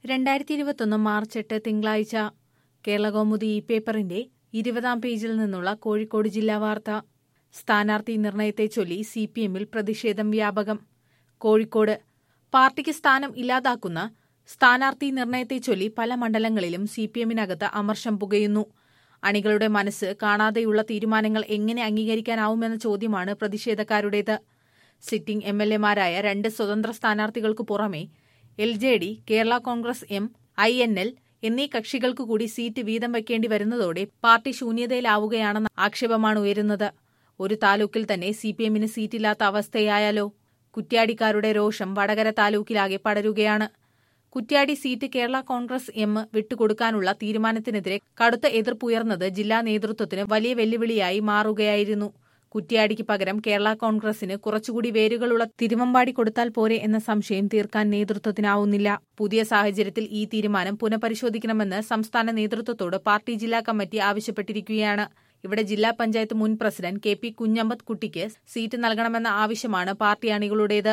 രണ്ടായിരത്തി ഇരുപത്തൊന്ന് മാർച്ച് എട്ട് തിങ്കളാഴ്ച കേരളകൗമുദി ഈ പേപ്പറിന്റെ ഇരുപതാം പേജിൽ നിന്നുള്ള കോഴിക്കോട് ജില്ലാ വാർത്ത സ്ഥാനാർത്ഥി നിർണയത്തെ ചൊല്ലി സി പി എമ്മിൽ പ്രതിഷേധം വ്യാപകം കോഴിക്കോട് പാർട്ടിക്ക് സ്ഥാനം ഇല്ലാതാക്കുന്ന സ്ഥാനാർത്ഥി നിർണയത്തെ ചൊല്ലി പല മണ്ഡലങ്ങളിലും സി പി എമ്മിനകത്ത് അമർഷം പുകയുന്നു അണികളുടെ മനസ്സ് കാണാതെയുള്ള തീരുമാനങ്ങൾ എങ്ങനെ അംഗീകരിക്കാനാവുമെന്ന ചോദ്യമാണ് പ്രതിഷേധക്കാരുടേത് സിറ്റിംഗ് എം എൽ എമാരായ രണ്ട് സ്വതന്ത്ര സ്ഥാനാർത്ഥികൾക്കു പുറമെ L J D Kerala Congress M I N L എന്നീ കക്ഷികൾക്കു കൂടി സീറ്റ് വീതം വയ്ക്കേണ്ടി വരുന്നതോടെ പാർട്ടി ശൂന്യതയിലാവുകയാണെന്ന ആക്ഷേപമാണ് ഉയരുന്നത് ഒരു താലൂക്കിൽ തന്നെ സി പി എമ്മിന് സീറ്റില്ലാത്ത അവസ്ഥയായാലോ കുറ്റ്യാടിക്കാരുടെ രോഷം വടകര താലൂക്കിലാകെ പടരുകയാണ് കുറ്റ്യാടി സീറ്റ് കേരള കോൺഗ്രസ് എം വിട്ടുകൊടുക്കാനുള്ള തീരുമാനത്തിനെതിരെ കടുത്ത എതിർപ്പുയർന്നത് ജില്ലാ നേതൃത്വത്തിന് വലിയ വെല്ലുവിളിയായി മാറുകയായിരുന്നു കുറ്റ്യാടിക്ക് പകരം കേരള കോൺഗ്രസിന് കുറച്ചുകൂടി വേരുകളുള്ള തിരുവമ്പാടി കൊടുത്താൽ പോരെ എന്ന സംശയം തീർക്കാൻ നേതൃത്വത്തിനാവുന്നില്ല പുതിയ സാഹചര്യത്തിൽ ഈ തീരുമാനം പുനഃപരിശോധിക്കണമെന്ന് സംസ്ഥാന നേതൃത്വത്തോട് പാർട്ടി ജില്ലാ കമ്മിറ്റി ആവശ്യപ്പെട്ടിരിക്കുകയാണ് ഇവിടെ ജില്ലാ പഞ്ചായത്ത് മുൻ പ്രസിഡന്റ് കെ പി കുഞ്ഞമ്പത് കുട്ടിക്ക് സീറ്റ് നൽകണമെന്ന ആവശ്യമാണ് പാർട്ടി അണികളുടേത്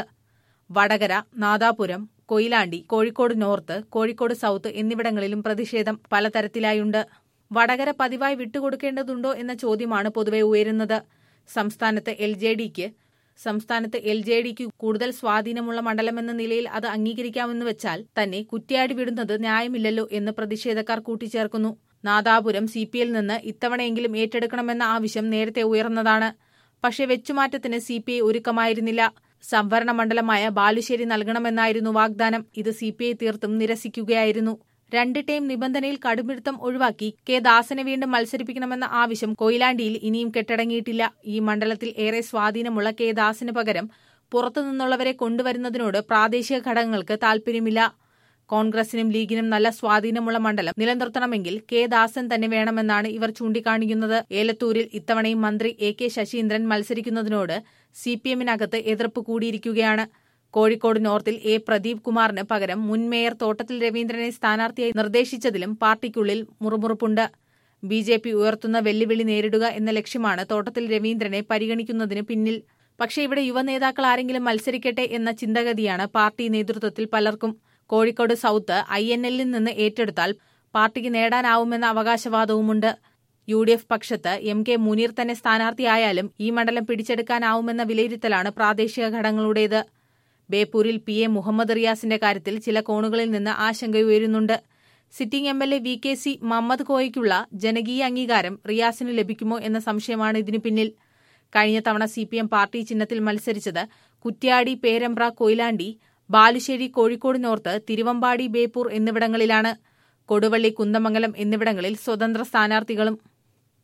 വടകര നാദാപുരം കൊയിലാണ്ടി കോഴിക്കോട് നോർത്ത് കോഴിക്കോട് സൌത്ത് എന്നിവിടങ്ങളിലും പ്രതിഷേധം പലതരത്തിലായുണ്ട് വടകര പതിവായി വിട്ടുകൊടുക്കേണ്ടതുണ്ടോ എന്ന ചോദ്യമാണ് പൊതുവെ ഉയരുന്നത് സംസ്ഥാനത്ത് എൽ ജെ ഡിക്ക് സംസ്ഥാനത്ത് എൽ ജെ ഡിക്ക് കൂടുതൽ സ്വാധീനമുള്ള മണ്ഡലമെന്ന നിലയിൽ അത് അംഗീകരിക്കാമെന്ന് വെച്ചാൽ തന്നെ കുറ്റ്യാടി വിടുന്നത് ന്യായമില്ലല്ലോ എന്ന് പ്രതിഷേധക്കാർ കൂട്ടിച്ചേർക്കുന്നു നാദാപുരം സി പി എൽ നിന്ന് ഇത്തവണയെങ്കിലും ഏറ്റെടുക്കണമെന്ന ആവശ്യം നേരത്തെ ഉയർന്നതാണ് പക്ഷേ വെച്ചുമാറ്റത്തിന് സി പി ഐ ഒരുക്കമായിരുന്നില്ല സംവരണ മണ്ഡലമായ ബാലുശ്ശേരി നൽകണമെന്നായിരുന്നു വാഗ്ദാനം ഇത് സി പി ഐ തീർത്തും നിരസിക്കുകയായിരുന്നു രണ്ട് ടൈം നിബന്ധനയിൽ കടുപിടുത്തം ഒഴിവാക്കി കെ ദാസനെ വീണ്ടും മത്സരിപ്പിക്കണമെന്ന ആവശ്യം കൊയിലാണ്ടിയിൽ ഇനിയും കെട്ടടങ്ങിയിട്ടില്ല ഈ മണ്ഡലത്തിൽ ഏറെ സ്വാധീനമുള്ള കെ ദാസിന് പകരം പുറത്തുനിന്നുള്ളവരെ കൊണ്ടുവരുന്നതിനോട് പ്രാദേശിക ഘടകങ്ങൾക്ക് താൽപര്യമില്ല കോൺഗ്രസിനും ലീഗിനും നല്ല സ്വാധീനമുള്ള മണ്ഡലം നിലനിർത്തണമെങ്കിൽ കെ ദാസൻ തന്നെ വേണമെന്നാണ് ഇവർ ചൂണ്ടിക്കാണിക്കുന്നത് ഏലത്തൂരിൽ ഇത്തവണയും മന്ത്രി എ കെ ശശീന്ദ്രൻ മത്സരിക്കുന്നതിനോട് സി പി എമ്മിനകത്ത് എതിർപ്പ് കൂടിയിരിക്കുകയാണ് കോഴിക്കോട് നോർത്തിൽ എ പ്രദീപ് കുമാറിന് പകരം മുൻ മേയർ തോട്ടത്തിൽ രവീന്ദ്രനെ സ്ഥാനാർത്ഥിയായി നിർദ്ദേശിച്ചതിലും പാർട്ടിക്കുള്ളിൽ മുറുമുറുപ്പുണ്ട് ബി ജെ പി ഉയർത്തുന്ന വെല്ലുവിളി നേരിടുക എന്ന ലക്ഷ്യമാണ് തോട്ടത്തിൽ രവീന്ദ്രനെ പരിഗണിക്കുന്നതിന് പിന്നിൽ പക്ഷേ ഇവിടെ യുവനേതാക്കൾ ആരെങ്കിലും മത്സരിക്കട്ടെ എന്ന ചിന്തഗതിയാണ് പാർട്ടി നേതൃത്വത്തിൽ പലർക്കും കോഴിക്കോട് സൌത്ത് ഐ എൻ എല്ലിൽ നിന്ന് ഏറ്റെടുത്താൽ പാർട്ടിക്ക് നേടാനാവുമെന്ന അവകാശവാദവുമുണ്ട് യു ഡി എഫ് പക്ഷത്ത് എം കെ മുനീർ തന്നെ സ്ഥാനാർത്ഥിയായാലും ഈ മണ്ഡലം പിടിച്ചെടുക്കാനാവുമെന്ന വിലയിരുത്തലാണ് പ്രാദേശിക ഘടകങ്ങളുടേത് ബേപ്പൂരിൽ പി എ മുഹമ്മദ് റിയാസിന്റെ കാര്യത്തിൽ ചില കോണുകളിൽ നിന്ന് ആശങ്കയുയരുന്നുണ്ട് sitting M L A V K C Muhammad കോയയ്ക്കുള്ള ജനകീയ അംഗീകാരം റിയാസിന് ലഭിക്കുമോ എന്ന സംശയമാണ് ഇതിനു പിന്നിൽ കഴിഞ്ഞ തവണ സി പി എം പാർട്ടി ചിഹ്നത്തിൽ മത്സരിച്ചത് കുറ്റ്യാടി പേരമ്പ്ര കൊയിലാണ്ടി ബാലുശ്ശേരി കോഴിക്കോട് നോർത്ത് തിരുവമ്പാടി ബേപ്പൂർ എന്നിവിടങ്ങളിലാണ് കൊടുവള്ളി കുന്ദമംഗലം എന്നിവിടങ്ങളിൽ സ്വതന്ത്ര സ്ഥാനാർത്ഥികളും